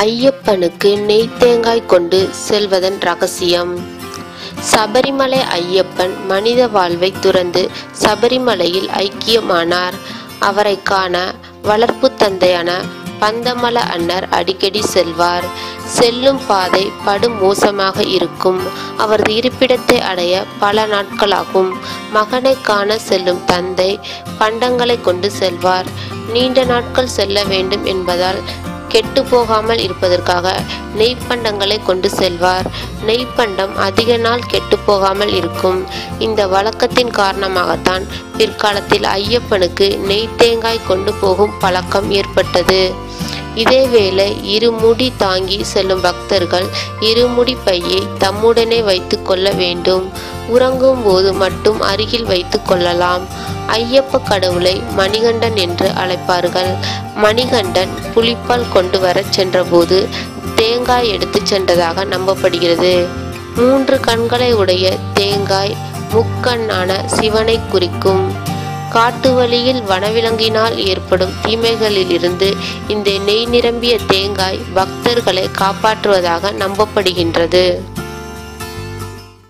ஐயப்பனுக்கு நெய் தேங்காய் கொண்டு செல்வதன் ரகசியம் சபரிமலை ஐயப்பன் மனித வாழ்வை துறந்து சபரிமலையில் ஐக்கியமானார் அவரை காண வளர்ப்பு தந்தையான பந்தமல அன்னர் அடிக்கடி செல்வார் செல்லும் பாதை படு மோசமாக இருக்கும் அவரது இருப்பிடத்தை அடைய பல நாட்களாகும் மகனை காண செல்லும் தந்தை பண்டங்களை கொண்டு செல்வார் நீண்ட நாட்கள் செல்ல வேண்டும் என்பதால் கெட்டு போகாமல் இருப்பதற்காக நெய்ப்பண்டங்களை கொண்டு செல்வார் நெய்ப்பண்டம் அதிக நாள் கெட்டு போகாமல் இருக்கும் இந்த வழக்கத்தின் காரணமாகத்தான் பிற்காலத்தில் ஐயப்பனுக்கு நெய் தேங்காய் கொண்டு போகும் பழக்கம் ஏற்பட்டது இதேவேளை இருமுடி தாங்கி செல்லும் பக்தர்கள் இருமுடி பையை தம்முடனே வைத்து கொள்ள வேண்டும் உறங்கும் போது மட்டும் அருகில் வைத்து கொள்ளலாம் ஐயப்ப கடவுளை மணிகண்டன் என்று அழைப்பார்கள் மணிகண்டன் புலிப்பால் கொண்டு வரச் சென்றபோது தேங்காய் எடுத்துச் சென்றதாக நம்பப்படுகிறது மூன்று கண்களை உடைய தேங்காய் முக்கண்ணான சிவனை குறிக்கும் காட்டு வழியில் வனவிலங்கினால் ஏற்படும் தீமைகளிலிருந்து இந்த நெய் நிரம்பிய தேங்காய் பக்தர்களை காப்பாற்றுவதாக நம்பப்படுகின்றது